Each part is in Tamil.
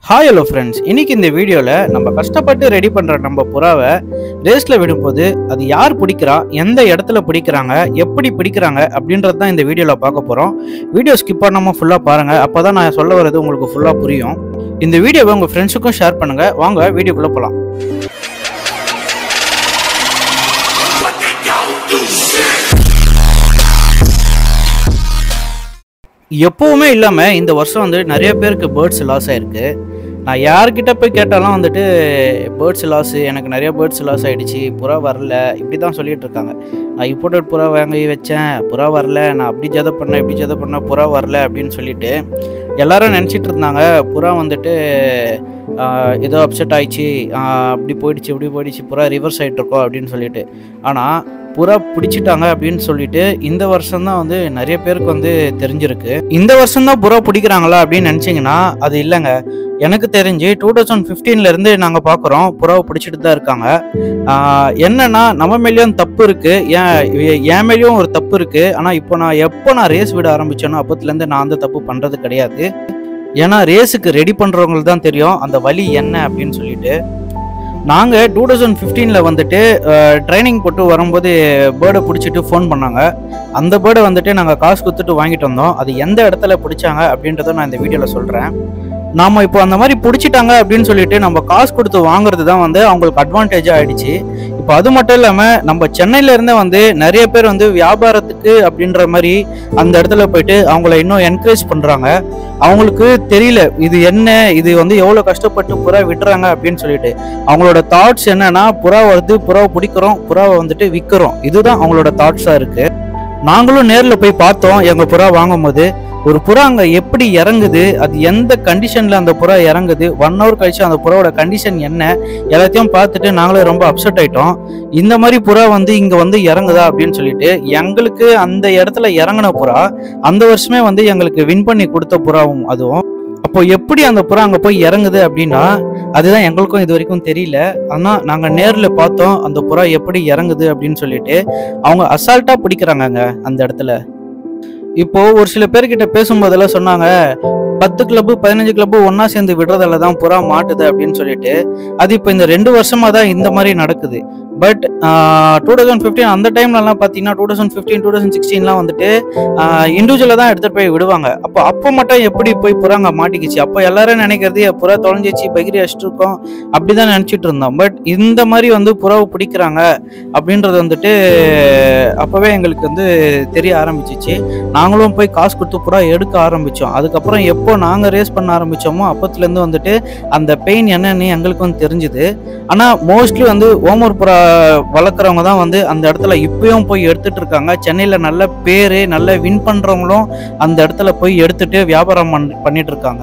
ஹாய் ஹலோ ஃப்ரெண்ட்ஸ் இன்னைக்கு இந்த வீடியோவில் நம்ம கஷ்டப்பட்டு ரெடி பண்ணுற நம்ம புறாவை ரேஸில் விடும்போது அது யார் பிடிக்கிறா எந்த இடத்துல பிடிக்கிறாங்க எப்படி பிடிக்கிறாங்க அப்படின்றது தான் இந்த வீடியோவில் பார்க்க போகிறோம் வீடியோ ஸ்கிப் பண்ணாமல் ஃபுல்லாக பாருங்கள் அப்போ தான் நான் சொல்ல வர்றது உங்களுக்கு ஃபுல்லாக புரியும் இந்த வீடியோவை உங்கள் ஃப்ரெண்ட்ஸுக்கும் ஷேர் பண்ணுங்கள் வாங்க வீடியோக்குள்ளே போகலாம் எப்பவுமே இல்லாமல் இந்த வருஷம் வந்து நிறைய பேருக்கு பேர்ட்ஸ் லாஸ் ஆயிருக்கு நான் யார்கிட்ட போய் கேட்டாலும் வந்துட்டு பேர்ட்ஸ் லாஸ் எனக்கு நிறைய பேர்ட்ஸ் லாஸ் ஆயிடுச்சு புறா வரல இப்படி தான் சொல்லிட்டு இருக்காங்க நான் இம்போர்ட்டட் புறா வாங்கி வச்சேன் புறா வரல நான் அப்படி ஜதை பண்ணேன் இப்படி ஜதை பண்ணேன் புறா வரல அப்படின்னு சொல்லிட்டு எல்லாரும் நினச்சிட்டு இருந்தாங்க புறா வந்துட்டு ஆஹ், ஏதோ அப்செட் ஆயிடுச்சு ஆஹ், அப்படி போயிடுச்சு இப்படி போயிடுச்சு புறா ரிவர்ஸ் ஆகிட்டு இருக்கோம் அப்படின்னு சொல்லிட்டு ஆனால் புறா பிடிச்சிட்டாங்க அப்படின்னு சொல்லிட்டு இந்த வருஷம் தான் வந்து நிறைய பேருக்கு வந்து தெரிஞ்சிருக்கு இந்த வருஷம் தான் புறா பிடிக்கிறாங்களா அப்படின்னு நினச்சிங்கன்னா அது இல்லைங்க எனக்கு தெரிஞ்சு டூ தௌசண்ட் ஃபிஃப்டீன்லேருந்து நாங்கள் பார்க்குறோம் புறாவை பிடிச்சிட்டு தான் இருக்காங்க ஆஹ் என்னன்னா நம்ம மேலேயும் தப்பு இருக்கு ஏன் என் மேலேயும் ஒரு தப்பு இருக்கு ஆனால் இப்போ நான் எப்போ நான் ரேஸ் விட ஆரம்பிச்சேனோ அப்போத்துலேருந்து நான் அந்த தப்பு பண்ணுறது கிடையாது ஏன்னா ரேஸுக்கு ரெடி பண்ணுறவங்களுக்கு தான் தெரியும் அந்த வழி என்ன அப்படின்னு சொல்லிட்டு நாங்கள் டூ தௌசண்ட் ஃபிஃப்டீனில் வந்துட்டு ட்ரைனிங் போட்டு வரும்போது பேர்டை பிடிச்சிட்டு ஃபோன் பண்ணாங்க அந்த பேர்டை வந்துட்டு நாங்கள் காசு கொடுத்துட்டு வாங்கிட்டு வந்தோம் அது எந்த இடத்துல பிடிச்சாங்க அப்படின்றத நான் இந்த வீடியோவில் சொல்கிறேன் நாம இப்போ அந்த மாதிரி பிடிச்சிட்டாங்க அப்படின்னு சொல்லிட்டு நம்ம காசு கொடுத்து வாங்குறது தான் வந்து அவங்களுக்கு அட்வான்டேஜாக ஆயிடுச்சு இப்போ அது மட்டும் இல்லாமல் நம்ம சென்னையில இருந்தே வந்து நிறைய பேர் வந்து வியாபாரத்துக்கு அப்படின்ற மாதிரி அந்த இடத்துல போயிட்டு அவங்கள இன்னும் என்கரேஜ் பண்ணுறாங்க அவங்களுக்கு தெரியல இது என்ன இது வந்து எவ்வளோ கஷ்டப்பட்டு புறா விட்டுறாங்க அப்படின்னு சொல்லிட்டு அவங்களோட தாட்ஸ் என்னன்னா புறா வருது புறாவை பிடிக்கிறோம் புறாவை வந்துட்டு விற்கிறோம் இதுதான் அவங்களோட தாட்ஸாக இருக்கு நாங்களும் நேரில் போய் பார்த்தோம் எங்கள் புறா வாங்கும்போது ஒரு புறா அங்கே எப்படி இறங்குது அது எந்த கண்டிஷனில் அந்த புறா இறங்குது ஒன் ஹவர் கழிச்சு அந்த புறாவோட கண்டிஷன் என்ன எல்லாத்தையும் பார்த்துட்டு நாங்களே ரொம்ப அப்செட் ஆயிட்டோம் இந்த மாதிரி புறா வந்து இங்கே வந்து இறங்குதா அப்படின்னு சொல்லிட்டு எங்களுக்கு அந்த இடத்துல இறங்கின புறா அந்த வருஷமே வந்து எங்களுக்கு வின் பண்ணி கொடுத்த புறாவும் அதுவும் அப்போ எப்படி அந்த புறா அங்கே போய் இறங்குது அப்படின்னா அதுதான் எங்களுக்கும் இது வரைக்கும் தெரியல ஆனால் நாங்கள் நேரில் பார்த்தோம் அந்த புறா எப்படி இறங்குது அப்படின்னு சொல்லிட்டு அவங்க அசால்ட்டாக பிடிக்கிறாங்கங்க அந்த இடத்துல இப்போ ஒரு சில பேர்கிட்ட பேசும்போதெல்லாம் சொன்னாங்க பத்து கிளப்பு பதினஞ்சு கிளப்பு ஒண்ணா சேர்ந்து விடுறதால தான் புறா மாட்டுது அப்படின்னு சொல்லிட்டு அது இப்போ இந்த ரெண்டு வருஷமா தான் இந்த மாதிரி நடக்குது பட் டூ தௌசண்ட் ஃபிஃப்டீன் அந்த டைம்லலாம் பார்த்தீங்கன்னா two thousand fifteen two thousand சிக்ஸ்டீன்லாம் வந்துட்டு இண்டிவிஜுவலாக தான் எடுத்துகிட்டு போய் விடுவாங்க அப்போ அப்போ மட்டும் எப்படி போய் புறாங்க மாட்டிக்கிச்சு அப்போ எல்லாரும் நினைக்கிறது "ஏ, புறா தொலைஞ்சிச்சு பகிரி அடிச்சிட்டு இருக்கோம் அப்படி தான் நினச்சிட்டு இருந்தோம் பட் இந்த மாதிரி வந்து புறாவை பிடிக்கிறாங்க அப்படின்றது வந்துட்டு அப்போவே எங்களுக்கு வந்து தெரிய ஆரம்பிச்சிச்சு நாங்களும் போய் காசு கொடுத்து புறா எடுக்க ஆரம்பித்தோம் அதுக்கப்புறம் எப்போ நாங்கள் ரேஸ் பண்ண ஆரம்பித்தோமோ அப்பத்துலேருந்து வந்துட்டு அந்த பெயின் என்னன்னு எங்களுக்கு வந்து தெரிஞ்சுது ஆனால் மோஸ்ட்லி வந்து ஓமூர் புறா வளர்க்குறவங்க தான் வந்து அந்த இடத்துல இப்பயும் போய் எடுத்துட்டு இருக்காங்க சென்னையில் நல்ல பேர் நல்ல வின் பண்ணுறவங்களும் அந்த இடத்துல போய் எடுத்துட்டு வியாபாரம் பண் பண்ணிட்டு இருக்காங்க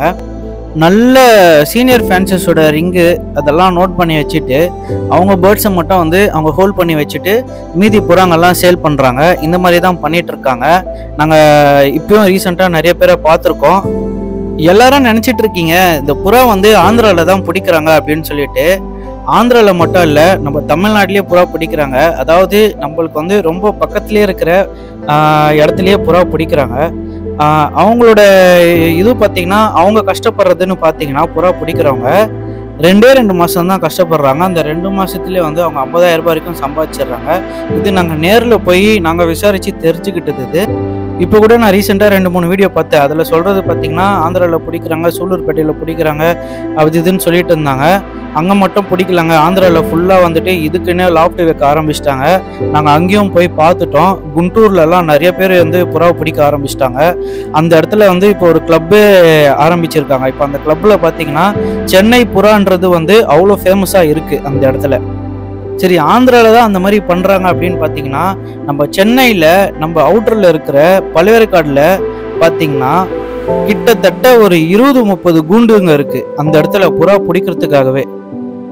நல்ல சீனியர் ஃபேன்சஸோட ரிங்கு அதெல்லாம் நோட் பண்ணி வச்சுட்டு அவங்க பேர்ட்ஸை மட்டும் வந்து அவங்க ஹோல்ட் பண்ணி வச்சுட்டு மீதி புறாங்கெல்லாம் சேல் பண்ணுறாங்க இந்த மாதிரி தான் பண்ணிட்டு இருக்காங்க நாங்கள் இப்பயும் ரீசெண்டாக நிறைய பேரை பார்த்துருக்கோம் எல்லாரும் நினச்சிட்டு இருக்கீங்க இந்த புறா வந்து ஆந்திராவில் தான் பிடிக்கிறாங்க அப்படின்னு சொல்லிட்டு ஆந்திராவில் மட்டும் இல்லை நம்ம தமிழ்நாட்டிலேயே புறா பிடிக்கிறாங்க அதாவது நம்மளுக்கு வந்து ரொம்ப பக்கத்துலேயே இருக்கிற ஆஹ், இடத்துலயே புறா பிடிக்கிறாங்க ஆஹ், அவங்களோட இது பார்த்தீங்கன்னா அவங்க கஷ்டப்படுறதுன்னு பார்த்தீங்கன்னா புறா பிடிக்கிறவங்க ரெண்டே ரெண்டு மாதம் தான் கஷ்டப்படுறாங்க அந்த ரெண்டு மாதத்துலேயே வந்து அவங்க ஐம்பதாயிரம் ரூபாய் வரைக்கும் சம்பாதிச்சிடுறாங்க இது நாங்கள் நேரில் போய் நாங்கள் விசாரித்து தெரிஞ்சுக்கிட்டது இது இப்போ கூட நான் ரீசெண்டாக ரெண்டு மூணு வீடியோ பார்த்தேன் அதில் சொல்கிறது பார்த்தீங்கன்னா ஆந்திராவில் பிடிக்கிறாங்க சூலூர்பேட்டையில் பிடிக்கிறாங்க அது இதுன்னு சொல்லிட்டு இருந்தாங்க அங்கே மட்டும் பிடிக்கலங்க ஆந்திராவில் ஃபுல்லாக வந்துட்டு இதுக்குன்னே லாஃப்ட் வைக்க ஆரம்பிச்சிட்டாங்க நாங்கள் அங்கேயும் போய் பார்த்துட்டோம் குண்டூர்லலாம் நிறைய பேர் வந்து புறாவை பிடிக்க ஆரம்பிச்சிட்டாங்க அந்த இடத்துல வந்து இப்போ ஒரு கிளப்பு ஆரம்பிச்சிருக்காங்க இப்போ அந்த கிளப்பில் பார்த்தீங்கன்னா சென்னை புறான்றது வந்து அவ்வளோ ஃபேமஸாக இருக்குது அந்த இடத்துல சரி ஆந்திராவில் தான் அந்த மாதிரி பண்ணுறாங்க அப்படின்னு பார்த்தீங்கன்னா நம்ம சென்னையில் நம்ம அவுட்டரில் இருக்கிற பழவேற்காடில் பார்த்தீங்கன்னா கிட்டத்தட்ட ஒரு இருபது முப்பது கூண்டுங்க இருக்குது அந்த இடத்துல புறா பிடிக்கிறதுக்காகவே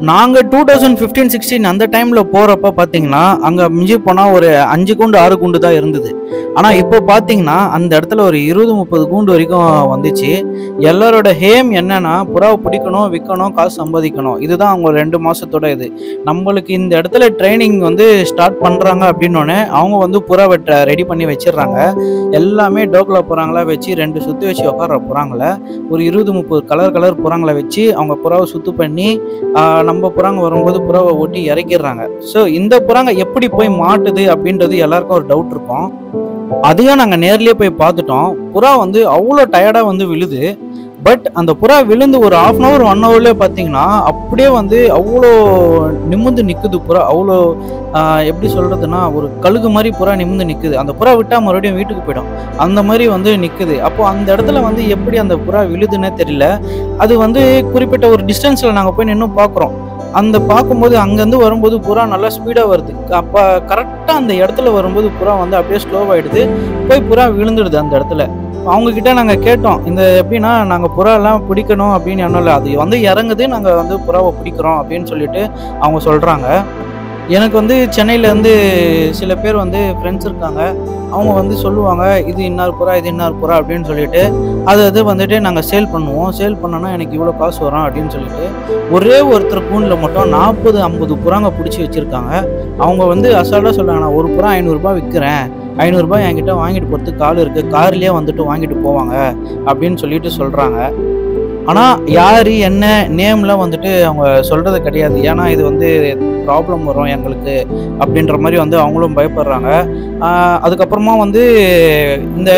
நாங்கள் டூ தௌசண்ட் ஃபிஃப்டீன் சிக்ஸ்டீன் அந்த டைமில் போகிறப்ப பார்த்தீங்கன்னா அங்கே மிஞ்சி போனால் ஒரு அஞ்சு குண்டு ஆறு குண்டு தான் இருந்தது ஆனால் இப்போ பார்த்தீங்கன்னா அந்த இடத்துல ஒரு இருபது முப்பது கூண்டு வரைக்கும் வந்துச்சு எல்லாரோட ஹேம் என்னன்னா புறாவை பிடிக்கணும் விற்கணும் காசு சம்பாதிக்கணும் இதுதான் அவங்க ரெண்டு மாசத்தோட இது நம்மளுக்கு இந்த இடத்துல ட்ரைனிங் வந்து ஸ்டார்ட் பண்ணுறாங்க அப்படின்னோடனே அவங்க வந்து புறா வெட்ட ரெடி பண்ணி வச்சிடுறாங்க எல்லாமே டோக்கில் புறாங்களா வச்சு ரெண்டு சுற்றி வச்சு உட்கார புறாங்கள ஒரு இருபது முப்பது கலர் கலர் புறாங்களை வச்சு அவங்க புறாவை சுத்து பண்ணி ஆஹ், நம்ம புறாங்க வரும்போது புறாவை ஓட்டி இறக்கிடுறாங்க ஸோ இந்த புறாங்க எப்படி போய் மாட்டுது அப்படின்றது எல்லாருக்கும் ஒரு டவுட் இருக்கும் அதையும் நாங்கள் நேர்லயே போய் பார்த்துட்டோம் புறா வந்து அவ்வளோ டயர்டாக வந்து விழுது பட் அந்த புறா விழுந்து ஒரு ஆஃப் அன் ஹவர் ஒன் ஹவர்லேயே பார்த்தீங்கன்னா அப்படியே வந்து அவ்வளோ நிமிர்ந்து நிற்குது புறா அவ்வளோ ஆஹ், எப்படி சொல்கிறதுனா ஒரு கழுகு மாதிரி புறா நிமிர்ந்து நிற்குது அந்த புறா விட்டால் மறுபடியும் வீட்டுக்கு போயிடும் அந்த மாதிரி வந்து நிற்குது அப்போ அந்த இடத்துல வந்து எப்படி அந்த புறா விழுதுன்னே தெரியல அது வந்து குறிப்பிட்ட ஒரு டிஸ்டன்ஸில் நாங்கள் போய் நின்று பார்க்குறோம் அந்த பார்க்கும்போது அங்கேருந்து வரும்போது புறா நல்லா ஸ்பீடாக வருது அப்போ கரெக்டாக அந்த இடத்துல வரும்போது புறா வந்து அப்படியே ஸ்லோவாகிடுது போய் புறா விழுந்துடுது அந்த இடத்துல அவங்க கிட்ட நாங்கள் கேட்டோம் இந்த எப்படின்னா நாங்கள் புறா எல்லாம் பிடிக்கணும் அப்படின்னு ஒன்றும் இல்லை அது வந்து இறங்குது நாங்கள் வந்து புறாவை பிடிக்கிறோம் அப்படின்னு சொல்லிட்டு அவங்க சொல்கிறாங்க எனக்கு வந்து சென்னையிலேருந்து சில பேர் வந்து ஃப்ரெண்ட்ஸ் இருக்காங்க அவங்க வந்து சொல்லுவாங்க இது இன்னார் புறா இது இன்னார் புறா அப்படின்னு சொல்லிட்டு அது அது வந்துட்டு நாங்கள் சேல் பண்ணுவோம் சேல் பண்ணோன்னா எனக்கு இவ்வளோ காசு வரும் அப்படின்னு சொல்லிட்டு ஒரே ஒருத்தர் கூண்டில் மட்டும் நாற்பது ஐம்பது புறாங்க பிடிச்சி வச்சுருக்காங்க அவங்க வந்து அசால்ட்டாக சொல்கிறாங்க நான் ஒரு புறா ஐநூறுரூபா விற்கிறேன் ஐநூறுரூபா என்கிட்ட வாங்கிட்டு போகிறதுக்கு கால் இருக்குது கார்லேயே வந்துட்டு வாங்கிட்டு போவாங்க அப்படின்னு சொல்லிட்டு சொல்கிறாங்க ஆனால் யார் என்ன நேம்லாம் வந்துட்டு அவங்க சொல்கிறது கிடையாது ஏன்னா இது வந்து ப்ராப்ளம் வரும் எங்களுக்கு அப்படின்ற மாதிரி வந்து அவங்களும் பயப்படுறாங்க ஆஹ் அதுக்கப்புறமா வந்து இந்த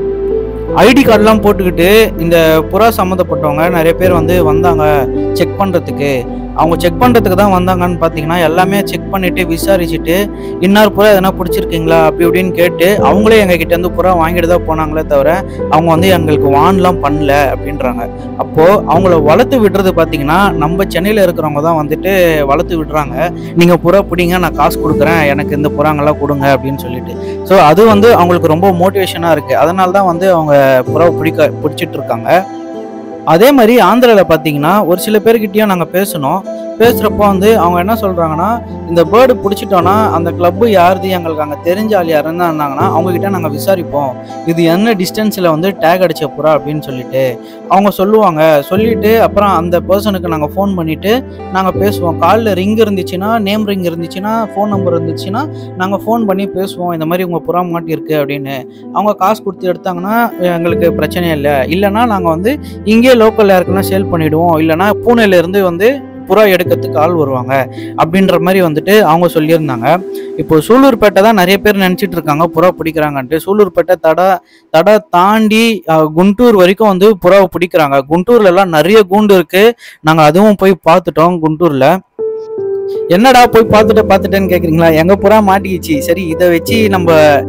ஐடி கார்டெலாம் போட்டுக்கிட்டு இந்த புறா சம்மந்தப்பட்டவங்க நிறைய பேர் வந்து வந்தாங்க செக் பண்ணுறதுக்கு அவங்க செக் பண்ணுறதுக்கு தான் வந்தாங்கன்னு பார்த்தீங்கன்னா எல்லாமே செக் பண்ணிவிட்டு விசாரிச்சுட்டு இன்னார் புறா எதனா பிடிச்சிருக்கீங்களா அப்படி இப்படின்னு கேட்டு அவங்களே எங்கள் கிட்ட இருந்து புறா வாங்கிட்டு தான் போனாங்களே தவிர அவங்க வந்து எங்களுக்கு வான்லாம் பண்ணல அப்படின்றாங்க அப்போது அவங்கள வளர்த்து விடுறது பார்த்தீங்கன்னா நம்ம சென்னையில் இருக்கிறவங்க தான் வந்துட்டு வளர்த்து விடுறாங்க நீங்கள் புறா பிடிங்க நான் காசு கொடுக்குறேன் எனக்கு இந்த புறாங்கெல்லாம் கொடுங்க அப்படின்னு சொல்லிட்டு ஸோ அது வந்து அவங்களுக்கு ரொம்ப மோட்டிவேஷனாக இருக்குது அதனால தான் வந்து அவங்க புறாவை பிடிக்க பிடிச்சிட்டு இருக்காங்க அதே மாதிரி ஆந்திராவில் பார்த்தீங்கன்னா ஒரு சில பேர்கிட்டயும் நாங்கள் பேசணும் பேசுகிறப்போ வந்து அவங்க என்ன சொல்கிறாங்கன்னா இந்த பேர்டு பிடிச்சிட்டோன்னா அந்த கிளப்பு யாருது எங்களுக்கு அங்கே தெரிஞ்ச ஆள் யாருன்னு இருந்தாங்கன்னா அவங்கக்கிட்ட நாங்கள் விசாரிப்போம் இது என்ன டிஸ்டன்ஸில் வந்து டேக் அடிச்ச புறா அப்படின்னு சொல்லிட்டு அவங்க சொல்லுவாங்க சொல்லிட்டு அப்புறம் அந்த பர்சனுக்கு நாங்கள் ஃபோன் பண்ணிவிட்டு நாங்கள் பேசுவோம் காலில் ரிங் இருந்துச்சுன்னா நேம் ரிங் இருந்துச்சுன்னா ஃபோன் நம்பர் இருந்துச்சுன்னா நாங்கள் ஃபோன் பண்ணி பேசுவோம் இந்த மாதிரி உங்கள் புறா மாட்டியிருக்கு அப்படின்னு அவங்க காசு கொடுத்து எடுத்தாங்கன்னா எங்களுக்கு பிரச்சனை இல்லை இல்லைன்னா நாங்கள் வந்து இங்கேயே லோக்கலில் இருக்குன்னா சேல் பண்ணிவிடுவோம் இல்லைன்னா பூனேலேருந்து வந்து புறா எடுக்கிறதுக்கு ஆள் வருவாங்க அப்படின்ற மாதிரி வந்துட்டு அவங்க சொல்லியிருந்தாங்க இப்போ சூலூர்பேட்டை தான் நிறைய பேர் நினச்சிட்டு இருக்காங்க புறா பிடிக்கிறாங்கன்ட்டு சூலூர்பேட்டை தடா தடா தாண்டி அஹ், குண்டூர் வரைக்கும் வந்து புறாவை பிடிக்கிறாங்க குண்டூர்ல எல்லாம் நிறைய கூண்டு இருக்கு நாங்கள் அதுவும் போய் பார்த்துட்டோம் குண்டூர்ல என்னடா போய் பார்த்துட்டு பார்த்துட்டேன்னு கேட்குறீங்களா எங்க புறா மாட்டிக்கிச்சு சரி இதை வச்சு நம்ம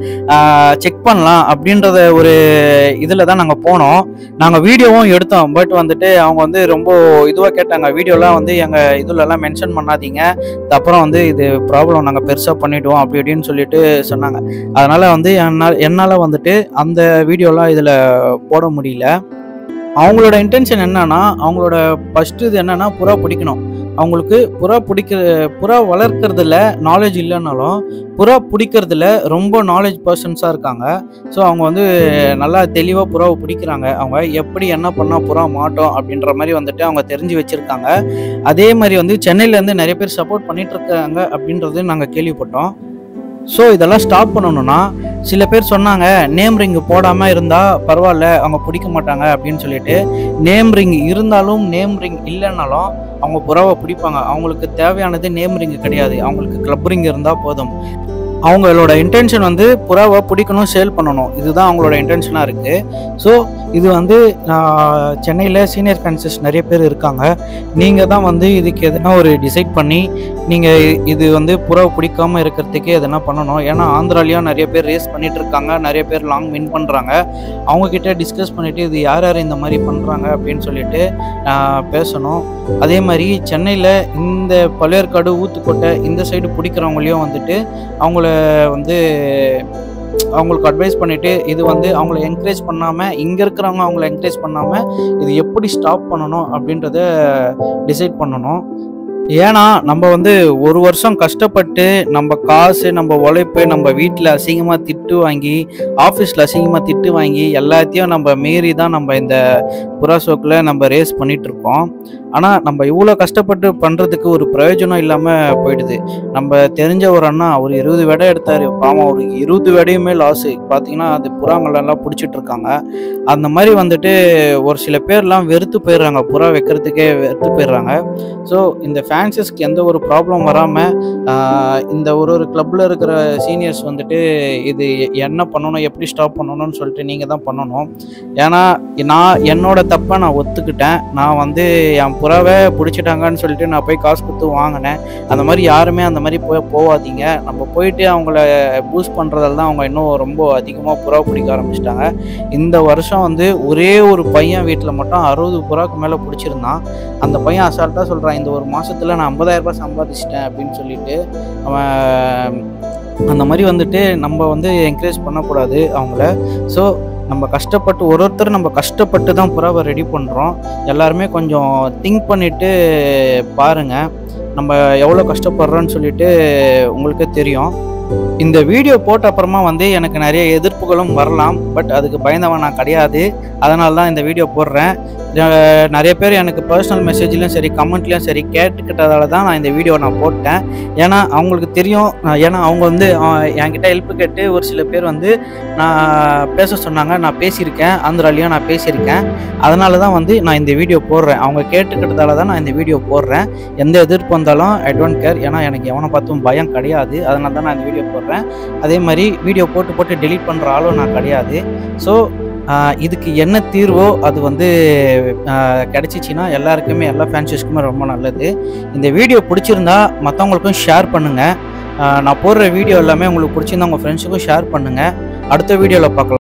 செக் பண்ணலாம் அப்படின்றத ஒரு இதில் தான் நாங்கள் போனோம் நாங்கள் வீடியோவும் எடுத்தோம் பட் வந்துட்டு அவங்க வந்து ரொம்ப இதுவாக கேட்டாங்க வீடியோலாம் வந்து எங்கள் இதுலலாம் மென்ஷன் பண்ணாதீங்க அப்புறம் வந்து இது ப்ராப்ளம் நாங்கள் பெருசாக பண்ணிவிடுவோம் அப்படி இப்படின்னு சொல்லிட்டு சொன்னாங்க அதனால் வந்து என்னால் என்னால் வந்துட்டு அந்த வீடியோலாம் இதில் போட முடியல அவங்களோட இன்டென்ஷன் என்னன்னா அவங்களோட ஃபஸ்ட்டு இது என்னன்னா புறா பிடிக்கணும் அவங்களுக்கு புறா பிடிக்கிற புறா வளர்க்கறதுல நாலேஜ் இல்லைனாலும் புறா பிடிக்கிறதுல ரொம்ப நாலேஜ் பர்சன்ஸாக இருக்காங்க ஸோ அவங்க வந்து நல்லா தெளிவாக புறாவை பிடிக்கிறாங்க அவங்க எப்படி என்ன பண்ணால் புறா மாட்டோம் அப்படின்ற மாதிரி வந்துட்டு அவங்க தெரிஞ்சு வச்சுருக்காங்க அதே மாதிரி வந்து சென்னையிலேருந்து நிறைய பேர் சப்போர்ட் பண்ணிட்டு இருக்காங்க அப்படின்றது நாங்கள் கேள்விப்பட்டோம் ஸோ இதெல்லாம் ஸ்டாப் பண்ணணும்னா சில பேர் சொன்னாங்க நேம் ரிங் போடாமல் இருந்தால் பரவாயில்ல அவங்க பிடிக்க மாட்டாங்க அப்படின்னு சொல்லிட்டு நேம் ரிங் இருந்தாலும் நேம் ரிங் இல்லைனாலும் அவங்க புறாவை பிடிப்பாங்க அவங்களுக்கு தேவையானது நேம் ரிங் கிடையாது அவங்களுக்கு கிளப் ரிங் இருந்தால் போதும் அவங்களோட இன்டென்ஷன் வந்து புறாவை பிடிக்கணும் சேல் பண்ணணும் இதுதான் அவங்களோட இன்டென்ஷனாக இருக்குது ஸோ இது வந்து சென்னையில் சீனியர் ஃபேன்சஸ் நிறைய பேர் இருக்காங்க நீங்கள் தான் வந்து இதுக்கு எதனா ஒரு டிசைட் பண்ணி நீங்கள் இது வந்து புறாவை பிடிக்காம இருக்கிறதுக்கு எதனா பண்ணணும் ஏன்னா ஆந்திராலையும் நிறைய பேர் ரேஸ் பண்ணிட்டு இருக்காங்க நிறைய பேர் லாங் வின் பண்ணுறாங்க அவங்கக்கிட்ட டிஸ்கஸ் பண்ணிவிட்டு இது யார் யார் இந்த மாதிரி பண்ணுறாங்க அப்படின்னு சொல்லிட்டு ஆஹ், பேசணும் அதே மாதிரி சென்னையில் இந்த பழையற்காடு ஊத்துக்கோட்டை இந்த சைடு பிடிக்கிறவங்களையும் வந்துட்டு அவங்கள வந்து அவங்களுக்கு அட்வைஸ் பண்ணிவிட்டு இது வந்து அவங்கள என்கரேஜ் பண்ணாமல் இங்கே இருக்கிறவங்க அவங்கள என்கரேஜ் பண்ணாமல் இது எப்படி ஸ்டாப் பண்ணணும் அப்படின்றத டிசைட் பண்ணணும் ஏன்னா நம்ம வந்து ஒரு வருஷம் கஷ்டப்பட்டு நம்ம காசு நம்ம உழைப்பு நம்ம வீட்டில் அசிங்கமாக திட்டு வாங்கி ஆஃபீஸில் அசிங்கமாக திட்டு வாங்கி எல்லாத்தையும் நம்ம மீறி தான் நம்ம இந்த புறா ஷோக்கில் நம்ம ரேஸ் பண்ணிட்டு இருக்கோம் ஆனால் நம்ம இவ்வளோ கஷ்டப்பட்டு பண்ணுறதுக்கு ஒரு பிரயோஜனம் இல்லாமல் போயிடுது நம்ம தெரிஞ்ச ஒரு அண்ணா ஒரு இருபது விடை எடுத்தார் பாவம் ஒரு இருபது விடையுமே லாஸு பார்த்தீங்கன்னா அது புறாங்களெல்லாம் பிடிச்சிட்டு இருக்காங்க அந்த மாதிரி வந்துட்டு ஒரு சில பேர்லாம் வெறுத்து போயிடுறாங்க புறா வைக்கிறதுக்கே வெறுத்து போயிடுறாங்க ஸோ இந்த ஃபேன்சஸ்க்கு எந்த ஒரு ப்ராப்ளம் வராமல் இந்த ஒரு ஒரு கிளப்பில் இருக்கிற சீனியர்ஸ் வந்துட்டு இது என்ன பண்ணணும் எப்படி ஸ்டாப் பண்ணணும்னு சொல்லிட்டு நீங்கள் தான் பண்ணணும் ஏன்னா நான் என்னோட தப்பை நான் ஒத்துக்கிட்டேன் நான் வந்து என் புறாவை பிடிச்சிட்டாங்கன்னு சொல்லிட்டு நான் போய் காசு கொடுத்து வாங்கினேன் அந்த மாதிரி யாருமே அந்த மாதிரி போய் போகாதீங்க நம்ம போயிட்டு அவங்கள பூஸ்ட் பண்ணுறதால தான் அவங்க இன்னும் ரொம்ப அதிகமாக புறா பிடிக்க ஆரம்பிச்சிட்டாங்க இந்த வருஷம் வந்து ஒரே ஒரு பையன் வீட்டில் மட்டும் அறுபது புறாக்கு மேலே பிடிச்சிருந்தான் அந்த பையன் அசால்ட்டாக சொல்கிறான் இந்த ஒரு மாதத்தில் நான் 50000 ரூபாய் சம்பாதிச்சிட்டேன் அப்படின்னு சொல்லிட்டு அவன் அந்த மாதிரி வந்துட்டு நம்ம வந்து என்கரேஜ் பண்ணக்கூடாது அவங்கள ஸோ நம்ம கஷ்டப்பட்டு ஒரு ஒருத்தர் நம்ம கஷ்டப்பட்டு தான் புறாவை ரெடி பண்ணுறோம் எல்லாருமே கொஞ்சம் திங்க் பண்ணிவிட்டு பாருங்கள் நம்ம எவ்வளோ கஷ்டப்படுறோன்னு சொல்லிட்டு உங்களுக்கே தெரியும் இந்த வீடியோ போட்ட அப்புறமா வந்து எனக்கு நிறைய எதிர்ப்புகளும் வரலாம் பட் அதுக்கு பயந்தவன் நான் கிடையாது அதனால தான் இந்த வீடியோ போடுறேன் அஹ் நிறைய பேர் எனக்கு பர்சனல் மெசேஜ்லையும் சரி கமெண்ட்லையும் சரி கேட்டுக்கிட்டதால தான் நான் இந்த வீடியோ நான் போட்டேன் ஏன்னா அவங்களுக்கு தெரியும் அஹ் ஏன்னா அவங்க வந்து அஹ் என்கிட்ட ஹெல்ப் கேட்டு ஒரு சில பேர் வந்து நான் பேச சொன்னாங்க நான் பேசியிருக்கேன் ஆந்திராலையும் நான் பேசியிருக்கேன் அதனால தான் வந்து நான் இந்த வீடியோ போடுறேன் அவங்க கேட்டுக்கிட்டதால தான் நான் இந்த வீடியோ போடுறேன் எந்த எதிர்ப்பு வந்தாலும் ஐ டோன்ட் கேர் ஏன்னா எனக்கு எவனை பார்த்தும் பயம் கிடையாது அதனால தான் நான் இந்த வீடியோ போடுறேன் அதே மாதிரி வீடியோ போட்டு போட்டு டெலீட் பண்ணுற ஆளும் நான் கிடையாது ஸோ இதுக்கு என்ன தீர்வோ அது வந்து ஆஹ் கிடைச்சிச்சின்னா எல்லாருக்குமே எல்லா ஃபேன்ஸஸ்க்குமே ரொம்ப நல்லது இந்த வீடியோ பிடிச்சிருந்தா மற்றவங்களுக்கும் ஷேர் பண்ணுங்கள் நான் போடுற வீடியோ எல்லாமே உங்களுக்கு பிடிச்சிருந்தா உங்கள் ஃப்ரெண்ட்ஸுக்கும் ஷேர் பண்ணுங்கள் அடுத்த வீடியோவில் பார்க்கலாம்